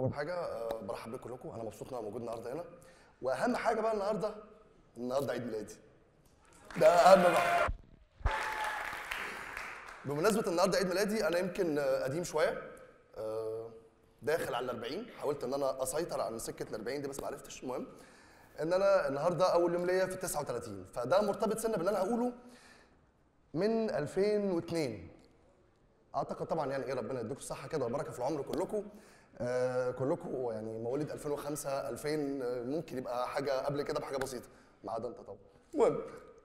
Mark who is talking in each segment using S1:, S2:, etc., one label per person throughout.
S1: اول حاجه آه، برحب بكم كلكم انا مبسوط ان انا موجود النهارده هنا واهم حاجه بقى النهارده النهارده عيد ميلادي ده اهم بقى بمناسبه النهارده عيد ميلادي انا يمكن آه، قديم شويه آه، داخل على ال 40 حاولت ان انا اسيطر على سكه ال 40 دي بس ما عرفتش المهم ان انا النهارده اول يوم ليا في 39 فده مرتبط سنه باللي انا هقوله من 2002 اعتقد طبعا يعني ايه ربنا يديكم الصحه كده والبركه في العمر كلكم آه كلكم يعني مواليد 2005 2000 آه، ممكن يبقى حاجه قبل كده بحاجه بسيطه ما عدا انت طبعا المهم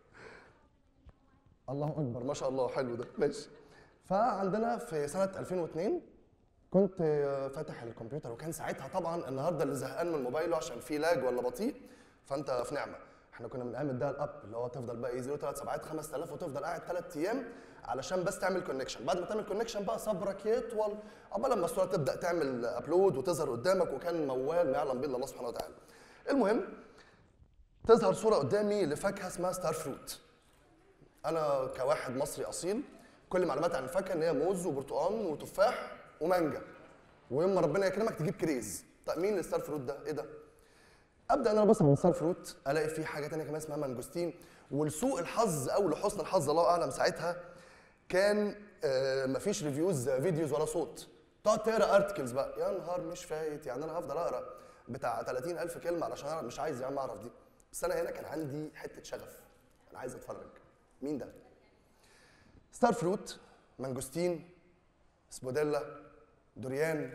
S1: الله اكبر ما شاء الله حلو ده ماشي فعندنا في سنه 2002 كنت آه، فاتح الكمبيوتر وكان ساعتها طبعا النهارده اللي زهقان من موبايله عشان فيه لاج ولا بطيء فانت في نعمه احنا كنا من ايام الدايل اب اللي هو تفضل بقى ايه 0 3 7 5000 وتفضل قاعد ثلاث ايام علشان بس تعمل كونكشن بعد ما تعمل كونكشن بقى صبرك يطول عقبال لما الصوره تبدا تعمل ابلود وتظهر قدامك وكان موال ما يعلم به الا الله سبحانه وتعالى المهم تظهر صوره قدامي لفاكهه اسمها ستار فروت انا كواحد مصري اصيل كل معلوماتي عن الفاكهه ان هي موز وبرتقال وتفاح ومانجا ويوم ما ربنا يكرمك تجيب كريز طيب مين الستار فروت ده ايه ده ابدا ان انا ابص على ستار فروت الاقي في حاجه تانية كمان اسمها مانجوستين ولسوء الحظ او لحسن الحظ الله اعلم ساعتها كان آه مفيش ريفيوز فيديوز ولا صوت تقعد تقرا ارتكلز بقى يا نهار مش فايت يعني انا هفضل اقرا بتاع 30000 كلمه علشان انا مش عايز يا عم اعرف دي بس انا هنا كان عندي حته شغف انا عايز اتفرج مين ده ستار فروت مانجوستين سبوديلا دوريان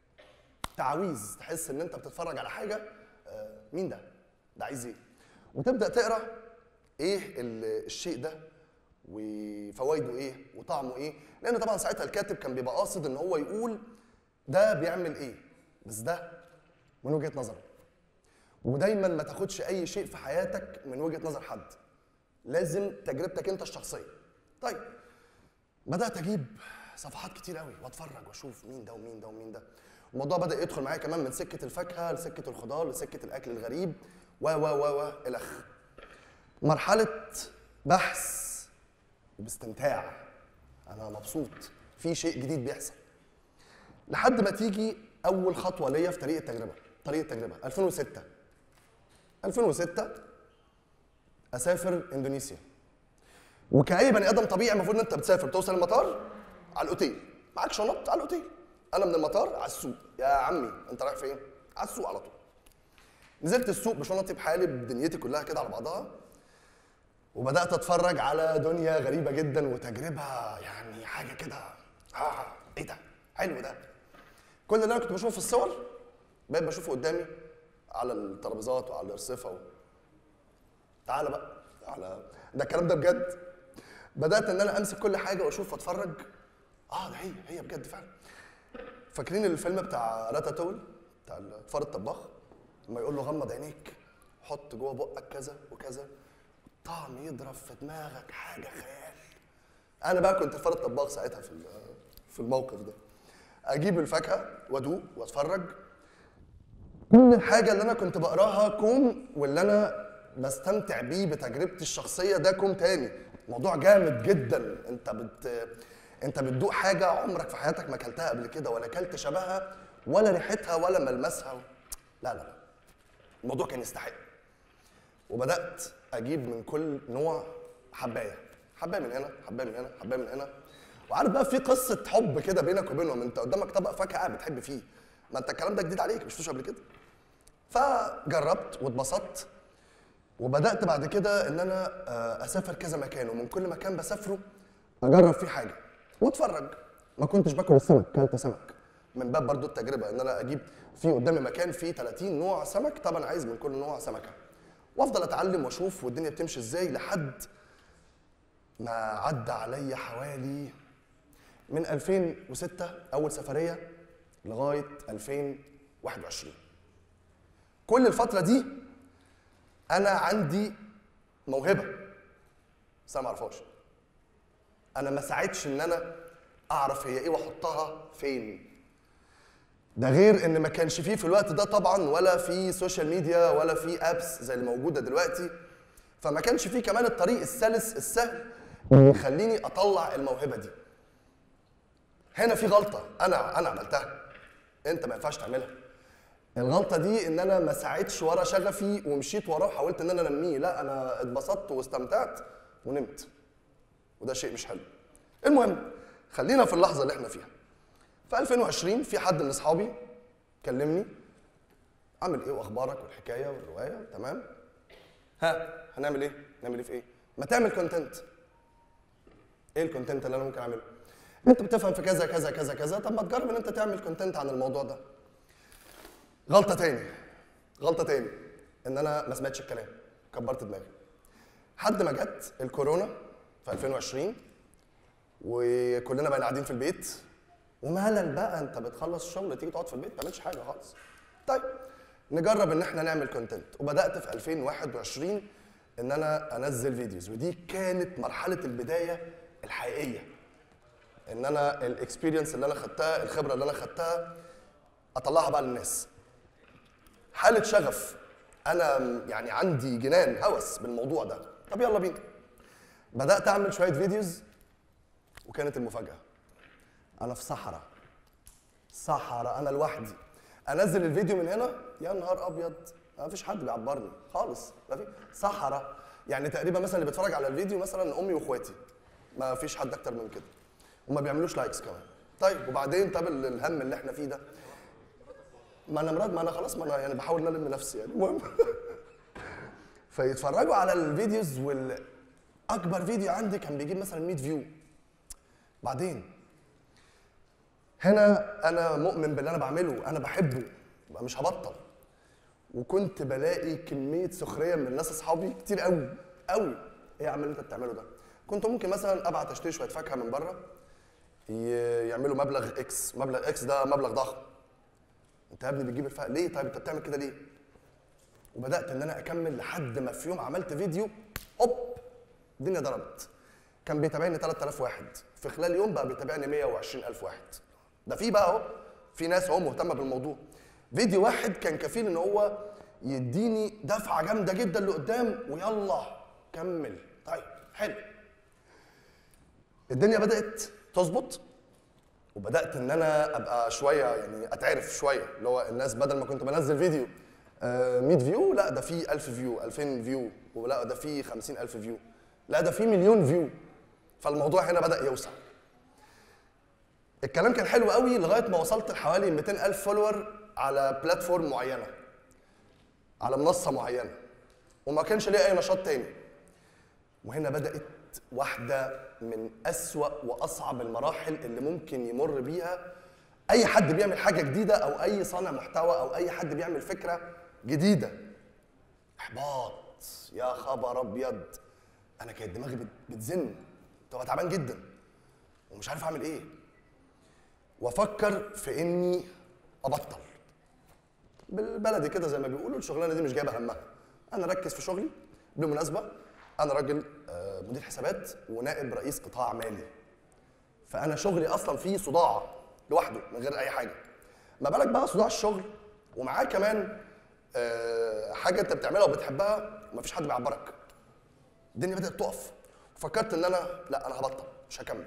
S1: تعاويذ تحس ان انت بتتفرج على حاجه آه، مين ده؟ ده عايز ايه؟ وتبدا تقرا ايه ال- الشيء ده وفوائده ايه وطعمه ايه لان طبعا ساعتها الكاتب كان بيبقى قاصد ان هو يقول ده بيعمل ايه بس ده من وجهه نظره ودايما ما تاخدش اي شيء في حياتك من وجهه نظر حد لازم تجربتك انت الشخصيه طيب بدات اجيب صفحات كتير قوي واتفرج واشوف مين ده ومين ده ومين ده الموضوع بدا يدخل معايا كمان من سكه الفاكهه لسكه الخضار لسكه الاكل الغريب و و و و الخ مرحله بحث وباستمتاع انا مبسوط في شيء جديد بيحصل لحد ما تيجي اول خطوه ليا في طريق التجربه طريق التجربه 2006 2006 اسافر اندونيسيا وكأي بني ادم طبيعي المفروض ان انت بتسافر توصل المطار على الاوتيل معاك شنط على الاوتيل انا من المطار على السوق يا عمي انت رايح فين على السوق على طول نزلت السوق بشنطي بحالي بدنيتي كلها كده على بعضها وبدات اتفرج على دنيا غريبه جدا وتجربه يعني حاجه كده اه ايه ده حلو ده كل اللي انا كنت بشوفه في الصور بقيت بشوفه قدامي على الترابيزات وعلى الارصفه و... تعالى بقى على ده الكلام ده بجد بدات ان انا امسك كل حاجه واشوف واتفرج اه ده هي هي بجد فعلا فاكرين الفيلم بتاع راتاتول بتاع الفار الطباخ لما يقول له غمض عينيك حط جوه بقك كذا وكذا الطعم يضرب في دماغك حاجه خيال انا بقى كنت الفار الطباخ ساعتها في ال- في الموقف ده اجيب الفاكهه وادوق واتفرج كل الحاجه اللي انا كنت بقراها كوم واللي انا بستمتع بيه بتجربتي الشخصيه ده كوم تاني موضوع جامد جدا انت بت انت بتدوق حاجه عمرك في حياتك ما اكلتها قبل كده ولا اكلت شبهها ولا ريحتها ولا ملمسها لا لا لا الموضوع كان يستحق وبدات اجيب من كل نوع حبايه حبايه من هنا حبايه من هنا حبايه من هنا وعارف بقى في قصه حب كده بينك وبينهم انت قدامك طبق فاكهه قاعد بتحب فيه ما انت الكلام ده جديد عليك مش شفتوش قبل كده فجربت واتبسطت وبدات بعد كده ان انا آه، اسافر كذا مكان ومن كل مكان بسافره اجرب فيه حاجه واتفرج ما كنتش باكل السمك كلت سمك من باب برضو التجربه ان انا اجيب في قدامي مكان فيه 30 نوع سمك طبعا عايز من كل نوع سمكه وافضل اتعلم واشوف والدنيا بتمشي ازاي لحد ما عدى عليا حوالي من 2006 اول سفريه لغايه 2021 كل الفتره دي انا عندي موهبه بس انا ما اعرفهاش انا ما ساعدش ان انا اعرف هي ايه واحطها فين ده غير ان ما كانش فيه في الوقت ده طبعا ولا في سوشيال ميديا ولا في ابس زي اللي موجوده دلوقتي فما كانش فيه كمان الطريق السلس السهل اللي يخليني اطلع الموهبه دي هنا في غلطه انا انا عملتها انت ما ينفعش تعملها الغلطه دي ان انا ما ساعدتش ورا شغفي ومشيت وراه وحاولت ان انا انميه لا انا اتبسطت واستمتعت ونمت وده شيء مش حلو المهم خلينا في اللحظه اللي احنا فيها في 2020 في حد من اصحابي كلمني عامل ايه واخبارك والحكايه والروايه تمام ها هنعمل ايه نعمل ايه في ايه ما تعمل كونتنت ايه الكونتنت اللي انا ممكن اعمله انت بتفهم في كذا كذا كذا كذا طب ما تجرب ان انت تعمل كونتنت عن الموضوع ده غلطه تاني غلطه تاني ان انا ما سمعتش الكلام كبرت دماغي حد ما جت الكورونا في 2020 وكلنا بقينا قاعدين في البيت وملل بقى انت بتخلص شغل تيجي تقعد في البيت ما تعملش حاجه خالص طيب نجرب ان احنا نعمل كونتنت وبدات في 2021 ان انا انزل فيديوز ودي كانت مرحله البدايه الحقيقيه ان انا الاكسبيرينس اللي انا خدتها الخبره اللي انا خدتها اطلعها بقى للناس حاله شغف انا يعني عندي جنان هوس بالموضوع ده طب يلا بينا بدات اعمل شويه فيديوز وكانت المفاجاه انا في صحراء صحراء انا لوحدي انزل الفيديو من هنا يا نهار ابيض ما فيش حد بيعبرني خالص ما في صحراء يعني تقريبا مثلا اللي بيتفرج على الفيديو مثلا امي واخواتي ما فيش حد اكتر من كده وما بيعملوش لايكس كمان طيب وبعدين طب ال- الهم اللي احنا فيه ده ما انا مراد ما انا خلاص ما انا يعني بحاول ان الم نفسي يعني المهم فيتفرجوا على الفيديوز والاكبر فيديو عندي كان بيجيب مثلا 100 فيو بعدين هنا انا مؤمن باللي انا بعمله انا بحبه يبقى مش هبطل وكنت بلاقي كميه سخريه من الناس اصحابي كتير قوي قوي ايه يا عم اللي انت بتعمله ده كنت ممكن مثلا ابعت اشتري شويه فاكهه من بره ي- يعملوا مبلغ اكس مبلغ اكس ده مبلغ ضخم انت يا ابني بتجيب الفاكهه ليه طيب انت بتعمل كده ليه وبدات ان انا اكمل لحد ما في يوم عملت فيديو هوب الدنيا ضربت كان بيتابعني 3000 واحد في خلال يوم بقى بيتابعني 120000 واحد ده في بقى اهو في ناس اهو مهتمه بالموضوع فيديو واحد كان كفيل ان هو يديني دفعه جامده جدا لقدام ويلا كمل طيب حلو الدنيا بدات تظبط وبدات ان انا ابقى شويه يعني اتعرف شويه اللي هو الناس بدل ما كنت بنزل فيديو آه، 100 فيو لا ده في 1000 فيو 2000 فيو ولا ده في 50000 فيو لا ده في مليون فيو فالموضوع هنا بدا يوسع الكلام كان حلو قوي لغايه ما وصلت لحوالي 200000 فولور على بلاتفورم معينه على منصه معينه وما كانش ليا اي نشاط تاني وهنا بدات واحده من اسوا واصعب المراحل اللي ممكن يمر بيها اي حد بيعمل حاجه جديده او اي صانع محتوى او اي حد بيعمل فكره جديده احباط يا خبر ابيض انا كانت دماغي بت- بتزن تبقى تعبان جدا ومش عارف اعمل ايه وافكر في اني ابطل بالبلدي كده زي ما بيقولوا الشغلانه دي مش جايبه همها انا اركز في شغلي بالمناسبه انا راجل آه، مدير حسابات ونائب رئيس قطاع مالي فانا شغلي اصلا فيه صداع لوحده من غير اي حاجه ما بالك بقى صداع الشغل ومعاه كمان آه، حاجه انت بتعملها وبتحبها ومفيش حد بيعبرك الدنيا بدات تقف وفكرت ان انا لا انا هبطل مش هكمل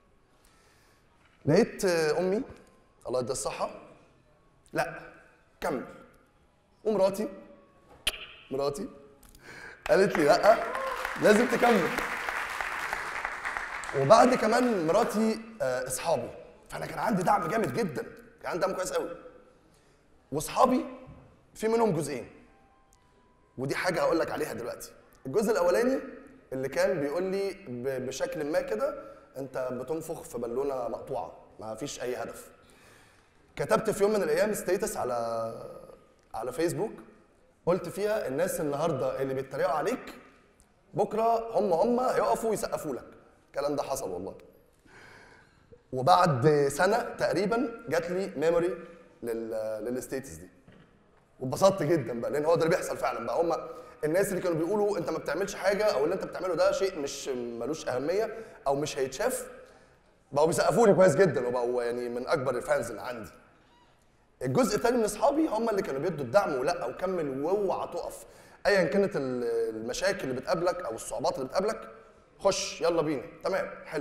S1: لقيت آه، امي الله يديها الصحه لا كمل ومراتي مراتي قالت لي لا لازم تكمل وبعد كمان مراتي آه، اصحابي فانا كان عندي دعم جامد جدا كان عندي دعم كويس قوي واصحابي في منهم جزئين ودي حاجه هقول لك عليها دلوقتي الجزء الاولاني اللي كان بيقول لي ب- بشكل ما كده انت بتنفخ في بالونه مقطوعه ما فيش اي هدف كتبت في يوم من الايام ستيتس على على فيسبوك قلت فيها الناس النهارده اللي بيتريقوا عليك بكره هم هم هيقفوا يسقفوا لك الكلام ده حصل والله وبعد سنه تقريبا جات لي ميموري لل للستيتس دي واتبسطت جدا بقى لان هو ده اللي بيحصل فعلا بقى هم الناس اللي كانوا بيقولوا انت ما بتعملش حاجه او اللي انت بتعمله ده شيء مش ملوش اهميه او مش هيتشاف بقوا بيسقفوا لي كويس جدا وبقوا يعني من اكبر الفانز اللي عندي الجزء الثاني من اصحابي هم اللي كانوا بيدوا الدعم ولا وكمل واوعى تقف ايا كانت ال- المشاكل اللي بتقابلك او الصعوبات اللي بتقابلك خش يلا بينا تمام حلو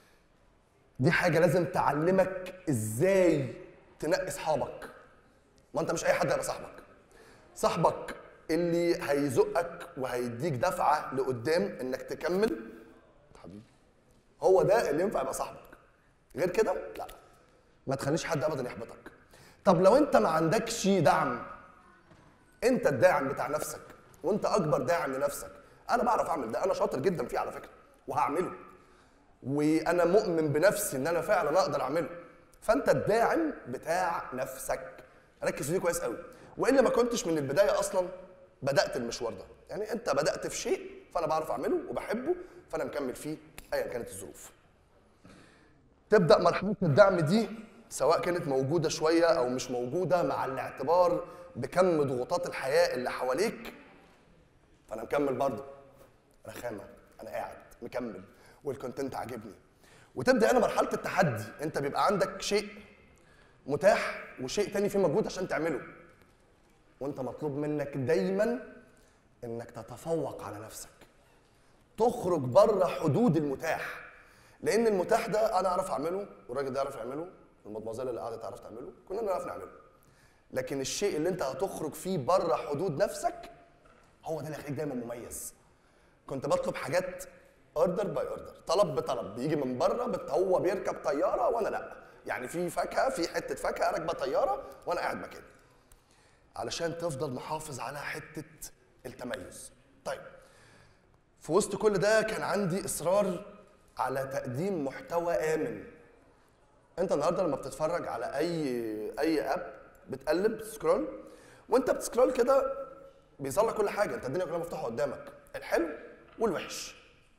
S1: دي حاجه لازم تعلمك ازاي تنقي اصحابك ما انت مش اي حد هيبقى صاحبك صاحبك اللي هيزقك وهيديك دفعه لقدام انك تكمل حبيبي هو ده اللي ينفع يبقى صاحبك غير كده لا ما تخليش حد ابدا يحبطك طب لو انت ما عندكش دعم انت الداعم بتاع نفسك وانت اكبر داعم لنفسك انا بعرف اعمل ده انا شاطر جدا فيه على فكره وهعمله وانا مؤمن بنفسي ان انا فعلا اقدر اعمله فانت الداعم بتاع نفسك ركز فيه كويس قوي والا ما كنتش من البدايه اصلا بدات المشوار ده يعني انت بدات في شيء فانا بعرف اعمله وبحبه فانا مكمل فيه ايا كانت الظروف تبدا مرحله الدعم دي سواء كانت موجوده شويه او مش موجوده مع الاعتبار بكم ضغوطات الحياه اللي حواليك فانا مكمل برضه رخامه انا قاعد مكمل والكونتنت عاجبني وتبدا هنا مرحله التحدي انت بيبقى عندك شيء متاح وشيء تاني فيه مجهود عشان تعمله وانت مطلوب منك دايما انك تتفوق على نفسك تخرج بره حدود المتاح لان المتاح ده انا اعرف اعمله والراجل ده يعرف يعمله والمدمزيل اللي قاعده تعرف تعمله كلنا نعرف نعمله لكن الشيء اللي انت هتخرج فيه بره حدود نفسك هو ده اللي هيخليك دايما مميز كنت بطلب حاجات اوردر باي اوردر طلب بطلب بيجي من بره بت- هو بيركب طياره وانا لا يعني في فاكهه في حته فاكهه راكبه طياره وانا قاعد مكاني علشان تفضل محافظ على حته التميز طيب في وسط كل ده كان عندي اصرار على تقديم محتوى امن انت النهارده لما بتتفرج على اي اي اب بتقلب سكرول وانت بتسكرول كده بيظهر لك كل حاجه انت الدنيا كلها مفتوحه قدامك الحلو والوحش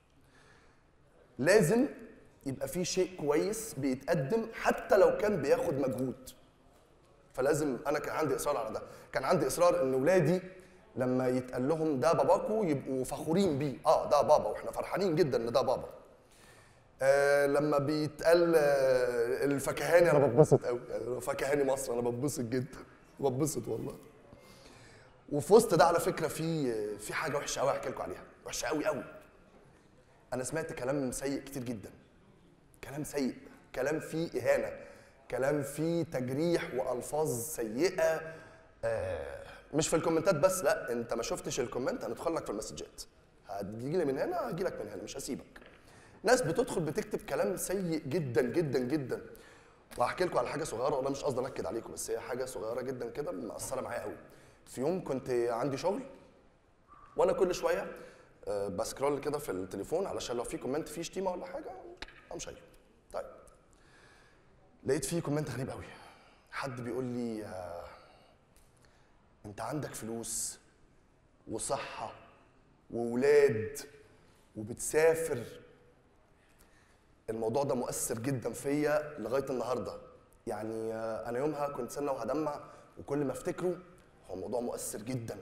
S1: لازم يبقى في شيء كويس بيتقدم حتى لو كان بياخد مجهود فلازم انا كان عندي اصرار على ده كان عندي اصرار ان ولادي لما يتقال لهم ده باباكو يبقوا فخورين بيه اه ده بابا واحنا فرحانين جدا ان ده بابا آه لما بيتقال آه الفكهاني انا بتبسط قوي يعني لو فكهاني مصر انا بتبسط جدا بتبسط والله وفي وسط ده على فكره في في حاجه وحشه قوي احكي لكم عليها وحشه قوي قوي انا سمعت كلام سيء كتير جدا كلام سيء كلام فيه اهانه كلام فيه تجريح والفاظ سيئه آه مش في الكومنتات بس لا انت ما شفتش الكومنت هندخل لك في المسجات هتجي لي من هنا هجي لك من هنا مش هسيبك ناس بتدخل بتكتب كلام سيء جدا جدا جدا وهحكي لكم على حاجه صغيره وانا مش قصدي انكد عليكم بس هي حاجه صغيره جدا كده مأثره معايا قوي في يوم كنت عندي شغل وانا كل شويه آه، بسكرول كده في التليفون علشان لو في كومنت فيه شتيمه ولا حاجه اقوم شايله طيب لقيت فيه كومنت غريب قوي حد بيقول لي آه، انت عندك فلوس وصحه وولاد وبتسافر الموضوع ده مؤثر جدا فيا لغايه النهارده يعني آه، انا يومها كنت سنه وهدمع وكل ما افتكره هو موضوع مؤثر جدا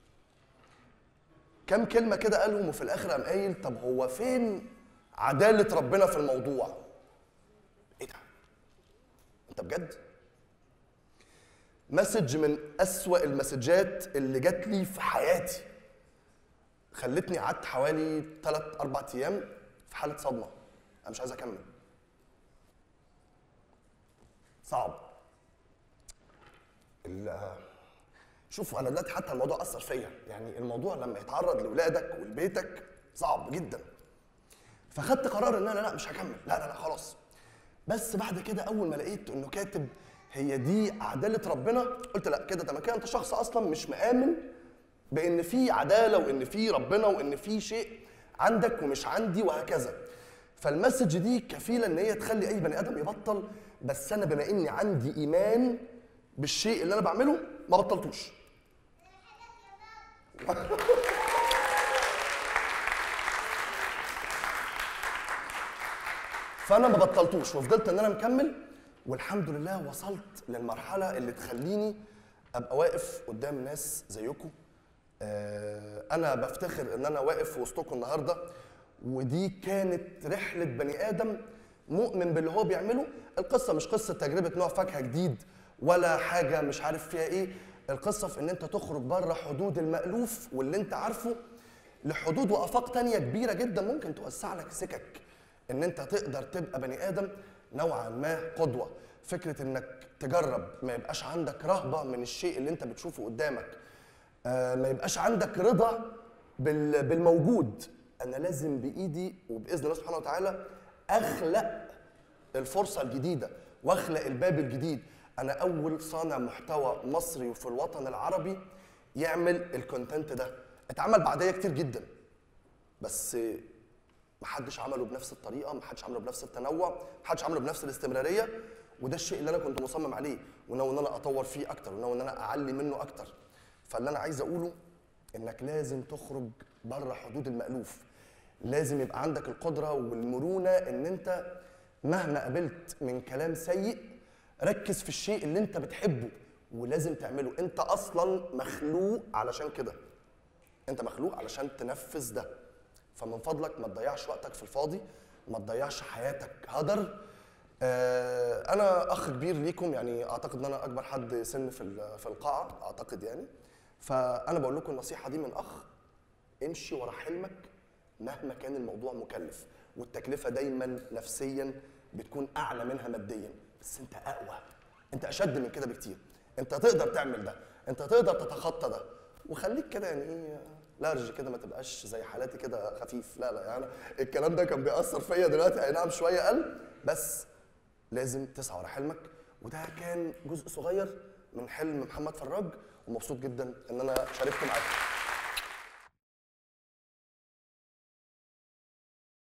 S1: كم كلمه كده قالهم وفي الاخر قام قايل طب هو فين عداله ربنا في الموضوع ايه ده انت بجد مسج من اسوا المسجات اللي جات لي في حياتي خلتني قعدت حوالي 3 4 ايام في حاله صدمه انا مش عايز اكمل صعب ال- شوفوا انا دلوقتي حتى الموضوع اثر فيا يعني الموضوع لما يتعرض لاولادك ولبيتك صعب جدا فخدت قرار ان انا لا مش هكمل لا لا لا خلاص بس بعد كده اول ما لقيت انه كاتب هي دي عداله ربنا قلت لا كده ده كده انت شخص اصلا مش مآمن بان في عداله وان في ربنا وان في شيء عندك ومش عندي وهكذا فالمسج دي كفيله ان هي تخلي اي بني ادم يبطل بس انا بما اني عندي ايمان بالشيء اللي انا بعمله ما بطلتوش فانا ما بطلتوش وفضلت ان انا مكمل والحمد لله وصلت للمرحله اللي تخليني ابقى واقف قدام ناس زيكم آه، انا بفتخر ان انا واقف في وسطكم النهارده ودي كانت رحله بني ادم مؤمن باللي هو بيعمله القصه مش قصه تجربه نوع فاكهه جديد ولا حاجه مش عارف فيها ايه القصه في ان انت تخرج بره حدود المألوف واللي انت عارفه لحدود وافاق تانية كبيره جدا ممكن توسع لك سكك ان انت تقدر تبقى بني ادم نوعا ما قدوه فكره انك تجرب ما يبقاش عندك رهبه من الشيء اللي انت بتشوفه قدامك آه، ما يبقاش عندك رضا بال- بالموجود انا لازم بايدي وباذن الله سبحانه وتعالى اخلق الفرصه الجديده واخلق الباب الجديد انا اول صانع محتوى مصري وفي الوطن العربي يعمل الكونتنت ده اتعمل بعديا كتير جدا بس محدش عمله بنفس الطريقه محدش عمله بنفس التنوع محدش عمله بنفس الاستمراريه وده الشيء اللي انا كنت مصمم عليه وناوي ان انا اطور فيه اكتر وناوي ان انا اعلي منه اكتر فاللي انا عايز اقوله انك لازم تخرج بره حدود المألوف لازم يبقى عندك القدره والمرونه ان انت مهما قابلت من كلام سيء ركز في الشيء اللي انت بتحبه ولازم تعمله انت اصلا مخلوق علشان كده انت مخلوق علشان تنفذ ده فمن فضلك ما تضيعش وقتك في الفاضي ما تضيعش حياتك هدر آه انا اخ كبير ليكم يعني اعتقد ان انا اكبر حد سن في ال- في القاعه اعتقد يعني فانا بقول لكم النصيحه دي من اخ امشي ورا حلمك مهما كان الموضوع مكلف والتكلفه دايما نفسيا بتكون اعلى منها ماديا بس انت اقوى انت اشد من كده بكتير انت تقدر تعمل ده انت تقدر تتخطى ده وخليك كده يعني ايه لارج كده ما تبقاش زي حالاتي كده خفيف لا لا يعني الكلام ده كان بيأثر فيا دلوقتي اي نعم شويه قل بس لازم تسعى ورا حلمك وده كان جزء صغير من حلم محمد فراج ومبسوط جدا ان انا شاركت معاكم